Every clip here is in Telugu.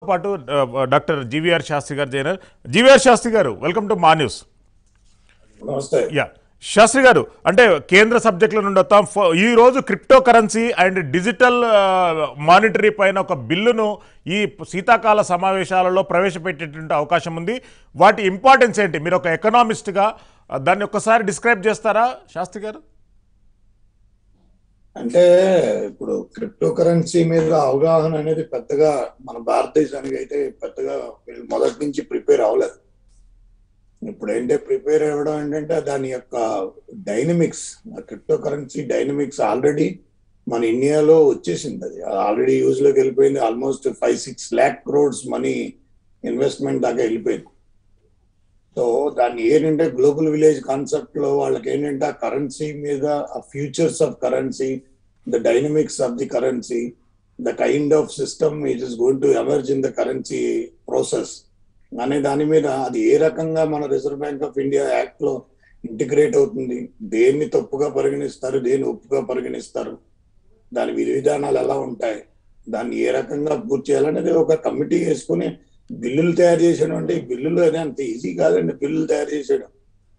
పాటు ఆ, డాక్టర్ జీవీఆర్ శాస్త్రి గారు జైనర్ GVR Sastry garu welcome to మా న్యూస్ నమస్తే యా శాస్త్రి గారు అంటే కేంద్ర సబ్జెక్టుల నుండి వస్తాం ఫో- ఈ రోజు cryptocurrency and digital monetary పైన ఒక బిల్లును ఈ శీతాకాల సమావేశాలలో ప్రవేశపెట్టేటువంటి అవకాశం ఉంది వాటి ఇంపార్టెన్స్ ఏంటి మీరు ఒక ఎకనామిస్ట్గా ఆ, దాన్ని ఒక్కసారి డిస్క్రైబ్ చేస్తారా శాస్త్రి గారు అంటే ఇప్పుడు క్రిప్టో కరెన్సీ మీద అవగాహన అనేది పెద్దగా మన భారతదేశానికి అయితే పెద్దగా వీళ్ళు మొదటి నుంచి ప్రిపేర్ అవ్వలేదు ఇప్పుడు ఏంటంటే ప్రిపేర్ అవ్వడం ఏంటంటే దాని యొక్క dynamics cryptocurrency dynamics already మన ఇండియాలో వచ్చేసింది అది ఆల్రెడీ యూజ్ లోకి వెళ్ళిపోయింది almost five six lakh crores money investment దాకా వెళ్ళిపోయింది సో దాన్ని ఏంటంటే గ్లోబల్ విలేజ్ కాన్సెప్ట్ లో వాళ్ళకి ఏంటంటే ఆ కరెన్సీ మీద ఆ futures of currency the dynamics of the currency the kind of system it is going to emerge in the currency process అనే దాని మీద అది ఏ రకంగా మన Reserve Bank of India Act లో ఇంటిగ్రేట్ అవుతుంది దేన్ని తప్పుగా పరిగణిస్తారు దేన్ని ఒప్పుగా పరిగణిస్తారు దాని విధి విధానాలు ఎలా ఉంటాయి దాన్ని ఏ రకంగా పూర్తి చేయాలనేది ఒక కమిటీ వేసుకుని బిల్లులు తయారు చేసేయడం అంటే ఈ బిల్లులు అదే అంత ఈజీ కాదండి బిల్లులు తయారు చేసేయడం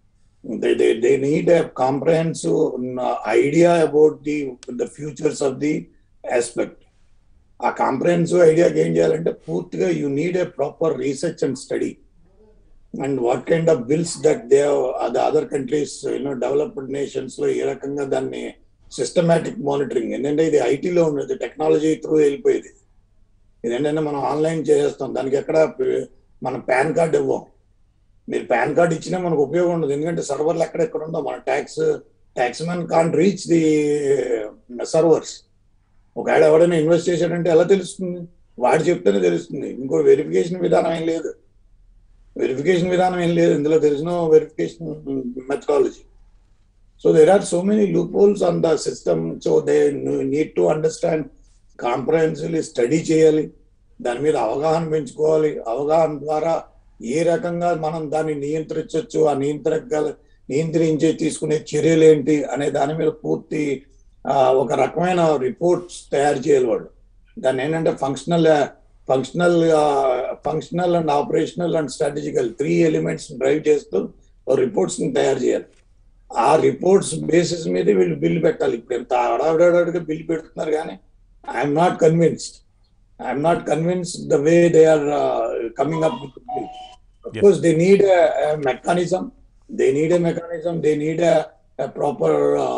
they they they need a comprehensive idea about the the futures of the aspect ఆ కాంప్రహెన్సివ్ ఐడియాకి ఏం చేయాలంటే పూర్తిగా you need a proper research and study and what kind of bills that they the other countries you know developed nations లో ఏ రకంగా దాన్ని సిస్టమేటిక్ మానిటరింగ్ ఎందుకంటే ఇది ఐటీలో ఉండేది టెక్నాలజీ త్రూ వెళ్ళిపోయేది ఇదేంటంటే మనం ఆన్లైన్ చేసేస్తాం దానికి ఎక్కడ ప- మన పాన్ కార్డ్ ఇవ్వం మీరు పాన్ కార్డ్ ఇచ్చినా మనకు ఉపయోగం ఉండదు ఎందుకంటే సర్వర్లు ఎక్కడెక్కడ ఉందో మన tax tax man can reach the servers ఒకవేళ ఎవడైనా ఇన్వెస్ట్ చేశాడంటే ఎలా తెలుస్తుంది వాడు చెప్తేనే తెలుస్తుంది ఇంకో వెరిఫికేషన్ విధానం ఏం లేదు వెరిఫికేషన్ విధానం ఏం లేదు ఇందులో తెలిసిన verification methodology so there are so many loop holes on the system so they need to understand comprehensively study చేయాలి దాని మీద అవగాహన పెంచుకోవాలి అవగాహన ద్వారా ఏ రకంగా మనం దాన్ని నియంత్రించవచ్చు ఆ నియంత్రగల నియంత్రించే తీసుకునే చర్యలు ఏంటి అనే దాని మీద పూర్తి ఆ, ఒక రకమైన రిపోర్ట్స్ తయారు చేయాలి వాళ్ళు దాన్ని ఏంటంటే functional functional functional and operational and strategical three elements drive చేస్తూ రిపోర్ట్స్ తయారు చేయాలి ఆ రిపోర్ట్స్ బేసిస్ మీద వీళ్ళు బిల్లు పెట్టాలి ఇప్పుడు ఎంత హడావిడావిడిగా బిల్లు పెడుతున్నారు కానీ I'm not convinced I'm not convinced the way they are coming up with bill Yes. Course they need mechanism they need a mechanism they need proper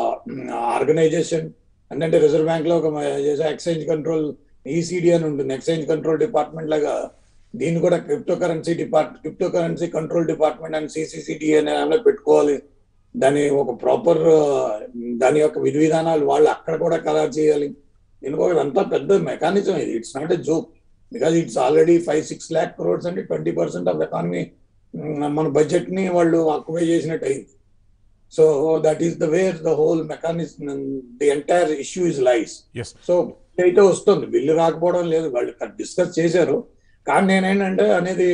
organization అంటే రిజర్వ్ బ్యాంక్ లో ఒక ఎక్స్చేంజ్ కంట్రోల్ ఈసీడీ అని ఉంటుంది ఎక్స్చేంజ్ కంట్రోల్ డిపార్ట్మెంట్ లాగా దీన్ని కూడా crypto currency depart crypto currency control department and CCCD అనే దానిలో పెట్టుకోవాలి దాని ఒక ప్రాపర్ దాని యొక్క విధి విధానాలు వాళ్ళు అక్కడ కూడా ఖరారు చేయాలి దీనికి ఒక అంతా పెద్ద మెకానిజం ఇది it's not a joke because it's already five six lakh crores అంటే ట్వంటీ పర్సెంట్ ఆఫ్ ఎకానమీ మన బడ్జెట్ ని వాళ్ళు ఆక్యుపై చేసినట్టు అయింది so that is the where the whole mechanism the entire issue is lies yes so అయితే వస్తుంది బిల్లు రాకపోవడం లేదు వాళ్ళు డిస్కస్ చేశారు కానీ నేనేంటంటే అనేది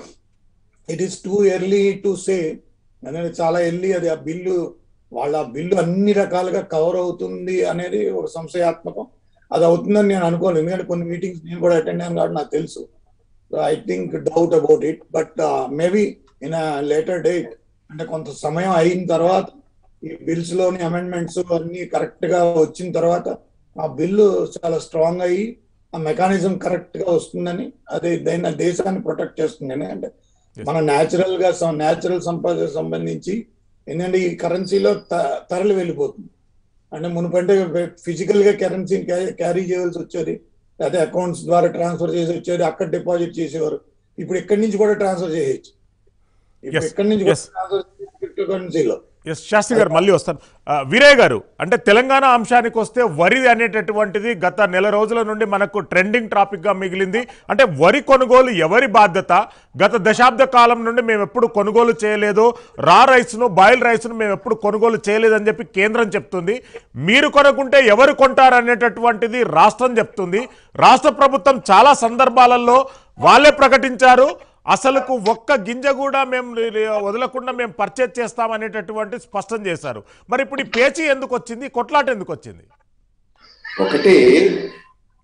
it is too early to say అనేది చాలా ఎర్లీ అది ఆ బిల్లు వాళ్ళ బిల్లు అన్ని రకాలుగా కవర్ అవుతుంది అనేది ఒక సంశయాత్మకం అది అవుతుందని నేను అనుకోను ఎందుకంటే కొన్ని మీటింగ్స్ నేను కూడా అటెండ్ అయ్యాను కాబట్టి నాకు తెలుసు I think doubt about it but maybe in later date అంటే కొంత సమయం అయిన తర్వాత ఈ బిల్స్ లోని అమెండ్మెంట్స్ అన్ని కరెక్ట్ గా వచ్చిన తర్వాత ఆ బిల్లు చాలా స్ట్రాంగ్ అయ్యి ఆ మెకానిజం కరెక్ట్ గా వస్తుందని అది దైన దేశాన్ని ప్రొటెక్ట్ చేస్తుంది ఎందుకంటే మన న్యాచురల్ గా న్యాచురల్ సంపద సంబంధించి ఏంటంటే ఈ కరెన్సీలో తరలి వెళ్ళిపోతుంది అంటే మునుపంటే ఫిజికల్ గా కరెన్సీని క్యారీ చేయవలసి వచ్చేది లేకపోతే అకౌంట్స్ ద్వారా ట్రాన్స్ఫర్ చేసి వచ్చేది అక్కడ డిపాజిట్ చేసేవారు ఇప్పుడు ఇక్కడి నుంచి కూడా ట్రాన్స్ఫర్ చేయొచ్చు ఇప్పుడు Yes, ఇక్కడి నుంచి కూడా yes. ట్రాన్స్ఫర్ క్రిప్టో కరెన్సీలో ఎస్ శాస్త్రి గారు మళ్ళీ వస్తాను ఆ, వీరయ్య గారు అంటే తెలంగాణ అంశానికి వస్తే వరి అనేటటువంటిది గత నెల రోజుల నుండి మనకు ట్రెండింగ్ టాపిక్ గా మిగిలింది అంటే వరి కొనుగోలు ఎవరి బాధ్యత గత దశాబ్ద కాలం నుండి మేము ఎప్పుడు కొనుగోలు చేయలేదు రా రైస్ను బాయిల్ రైస్ను మేము ఎప్పుడు కొనుగోలు చేయలేదని చెప్పి కేంద్రం చెప్తుంది మీరు కొనుక్కుంటే ఎవరు కొంటారు అనేటటువంటిది రాష్ట్రం చెప్తుంది రాష్ట్ర ప్రభుత్వం చాలా సందర్భాలలో వాళ్ళే ప్రకటించారు అసలుకు ఒక్క గింజ కూడా మేము రి- రి- వదలకుండా మేము పర్చేజ్ చేస్తామనేటటువంటి స్పష్టం చేశారు మరి ఇప్పుడు ఈ పేచీ ఎందుకు వచ్చింది కొట్లాట ఎందుకు వచ్చింది ఒకటి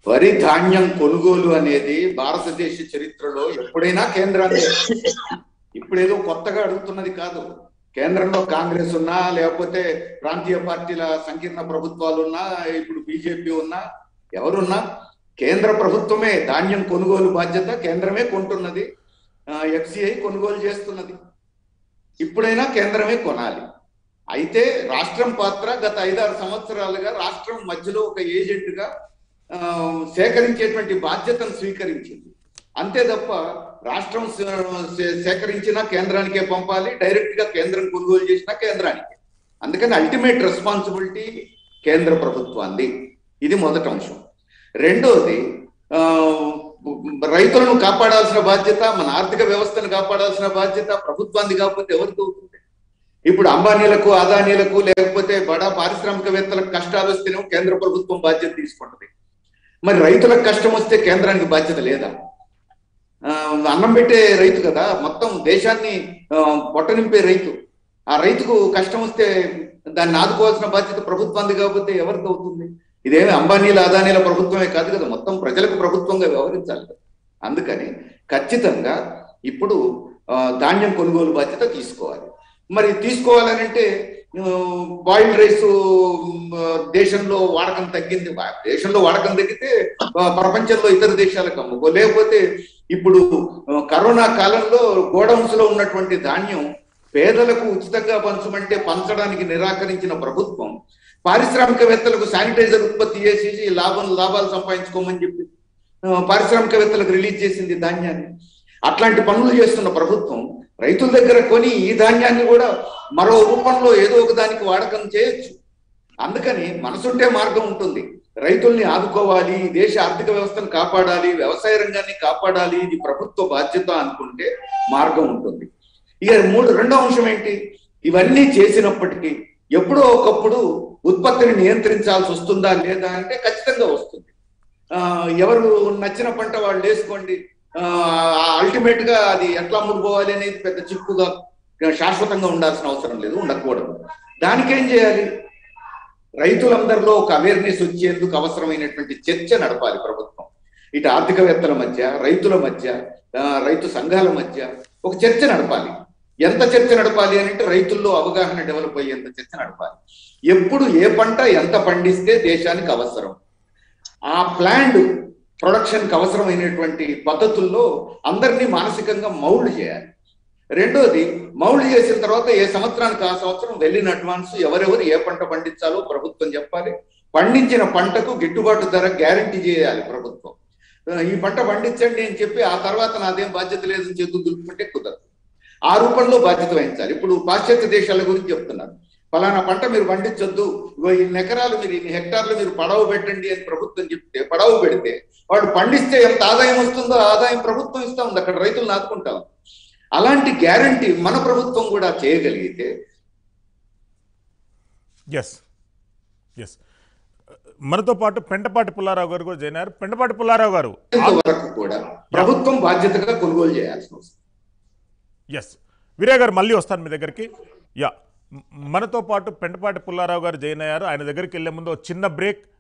వరి ధాన్యం కొనుగోలు అనేది భారతదేశ చరిత్రలో ఎప్పుడైనా కేంద్రాన్ని ఇప్పుడేదో కొత్తగా అడుగుతున్నది కాదు కేంద్రంలో కాంగ్రెస్ ఉన్నా లేకపోతే ప్రాంతీయ పార్టీల సంకీర్ణ ప్రభుత్వాలు ఉన్నా ఇప్పుడు బీజేపీ ఉన్నా ఎవరున్నా కేంద్ర ప్రభుత్వమే ధాన్యం కొనుగోలు బాధ్యత కేంద్రమే కొంటున్నది ఎఫ్సిఐ కొనుగోలు చేస్తున్నది ఇప్పుడైనా కేంద్రమే కొనాలి అయితే రాష్ట్రం పాత్ర గత ఐదారు సంవత్సరాలుగా రాష్ట్రం మధ్యలో ఒక ఏజెంట్ గా ఆ, సేకరించేటువంటి బాధ్యతను స్వీకరించింది అంతే తప్ప రాష్ట్రం సే- సే- సేకరించినా కేంద్రానికే పంపాలి డైరెక్ట్ గా కేంద్రం కొనుగోలు చేసినా కేంద్రానికి అందుకని అల్టిమేట్ రెస్పాన్సిబిలిటీ కేంద్ర ప్రభుత్వాన్ని ఇది మొదటి అంశం రెండోది ఆ, రైతులను కాపాడాల్సిన బాధ్యత మన ఆర్థిక వ్యవస్థను కాపాడాల్సిన బాధ్యత ప్రభుత్వాన్ని కాకపోతే ఎవరికి అవుతుంది ఇప్పుడు అంబానీలకు అదానీలకు లేకపోతే బడా పారిశ్రామికవేత్తలకు కష్టాలు వస్తేనే కేంద్ర ప్రభుత్వం బాధ్యత తీసుకుంటది మరి రైతులకు కష్టం వస్తే కేంద్రానికి బాధ్యత లేదా ఆ, అన్నం పెట్టే రైతు కదా మొత్తం దేశాన్ని ఆ, పొట్ట నింపే రైతు ఆ రైతుకు కష్టం వస్తే దాన్ని ఆదుకోవాల్సిన బాధ్యత ప్రభుత్వాన్ని కాకపోతే ఎవరికి అవుతుంది ఇదేమి అంబానీల అదానీల ప్రభుత్వమే కాదు కదా మొత్తం ప్రజలకు ప్రభుత్వంగా వ్యవహరించాలి కదా అందుకని ఖచ్చితంగా ఇప్పుడు ఆ, ధాన్యం కొనుగోలు బాధ్యత తీసుకోవాలి మరి తీసుకోవాలనంటే బాయిల్డ్ రైస్ దేశంలో వాడకం తగ్గింది వా- దేశంలో వాడకం తగ్గితే ఆ, ప్రపంచంలో ఇతర దేశాలకు అమ్ముకో లేకపోతే ఇప్పుడు ఆ, కరోనా కాలంలో గోడౌన్స్ లో ఉన్నటువంటి ధాన్యం పేదలకు ఉచితంగా పంచమంటే పంచడానికి నిరాకరించిన ప్రభుత్వం పారిశ్రామికవేత్తలకు శానిటైజర్ ఉత్పత్తి చేసేసి లాభం లాభాలు సంపాదించుకోమని చెప్పి ఆ, పారిశ్రామికవేత్తలకు రిలీజ్ చేసింది ధాన్యాన్ని అట్లాంటి పనులు చేస్తున్న ప్రభుత్వం రైతుల దగ్గర కొని ఈ ధాన్యాన్ని కూడా మరో రూపంలో ఏదో ఒక దానికి వాడకం చేయొచ్చు అందుకని మనసుంటే మార్గం ఉంటుంది రైతుల్ని ఆదుకోవాలి ఈ దేశ ఆర్థిక వ్యవస్థను కాపాడాలి వ్యవసాయ రంగాన్ని కాపాడాలి ఇది ప్రభుత్వ బాధ్యత అనుకుంటే మార్గం ఉంటుంది ఇక మూడు రెండో అంశం ఏంటి ఇవన్నీ చేసినప్పటికీ ఎప్పుడో ఒకప్పుడు ఉత్పత్తిని నియంత్రించాల్సి వస్తుందా లేదా అంటే ఖచ్చితంగా వస్తుంది ఆ, ఎవరు నచ్చిన పంట వాళ్ళు వేసుకోండి అల్టిమేట్ గా అది ఎట్లా అమ్ముడుపోవాలి అనేది పెద్ద చిక్కుగా శాశ్వతంగా ఉండాల్సిన అవసరం లేదు ఉండకూడదు దానికేం చేయాలి రైతులందరిలో ఒక అవేర్నెస్ వచ్చేందుకు అవసరమైనటువంటి చర్చ నడపాలి ప్రభుత్వం ఇటు ఆర్థికవేత్తల మధ్య రైతుల మధ్య ఆ, రైతు సంఘాల మధ్య ఒక చర్చ నడపాలి ఎంత చర్చ నడపాలి అని అంటే రైతుల్లో అవగాహన డెవలప్ అయ్యేంత చర్చ నడపాలి ఎప్పుడు ఏ పంట ఎంత పండిస్తే దేశానికి అవసరం ఆ ప్లాండ్ ప్రొడక్షన్ కి అవసరమైనటువంటి పద్ధతుల్లో అందరినీ మానసికంగా మౌల్డ్ చేయాలి రెండోది మౌల్డ్ చేసిన తర్వాత ఏ సంవత్సరానికి ఆ సంవత్సరం వెళ్ళిన అడ్వాన్స్ ఎవరెవరు ఏ పంట పండించాలో ప్రభుత్వం చెప్పాలి పండించిన పంటకు గిట్టుబాటు ధర గ్యారంటీ చేయాలి ప్రభుత్వం ఆ, ఈ పంట పండించండి అని చెప్పి ఆ తర్వాత నాదేం బాధ్యత లేదని చేతులు దులుపుకుంటే కుదరదు ఆ రూపంలో బాధ్యత వహించాలి ఇప్పుడు పాశ్చాత్య దేశాల గురించి చెప్తున్నారు ఫలానా పంట మీరు పండించొద్దు ఇగో ఇన్ని ఎకరాలు మీరు ఇన్ని హెక్టార్లు మీరు పడవ పెట్టండి అని ప్రభుత్వం చెప్తే పడవ పెడితే వాడు పండిస్తే ఎంత ఆదాయం వస్తుందో ఆ ఆదాయం ప్రభుత్వం ఇస్తా ఉంది అక్కడ రైతులు నాటుకుంటా ఉంది అలాంటి గ్యారంటీ మన ప్రభుత్వం కూడా చేయగలిగితే ఎస్ ఎస్ మనతో పాటు పెంటపాటి పుల్లారావు గారు కూడా జాయిన్ అయ్యారు పెంటపాటి పుల్లారావు గారు వరకు కూడా ప్రభుత్వం బాధ్యతగా కొనుగోలు చేయాల్సిన అవసరం ఎస్ వీరే గారు మళ్ళీ వస్తాను మీ దగ్గరికి యా మ్- మనతో పాటు పెంటపాటి పుల్లారావు గారు జాయిన్ అయ్యారు ఆయన దగ్గరికి వెళ్లే ముందు ఒక చిన్న బ్రేక్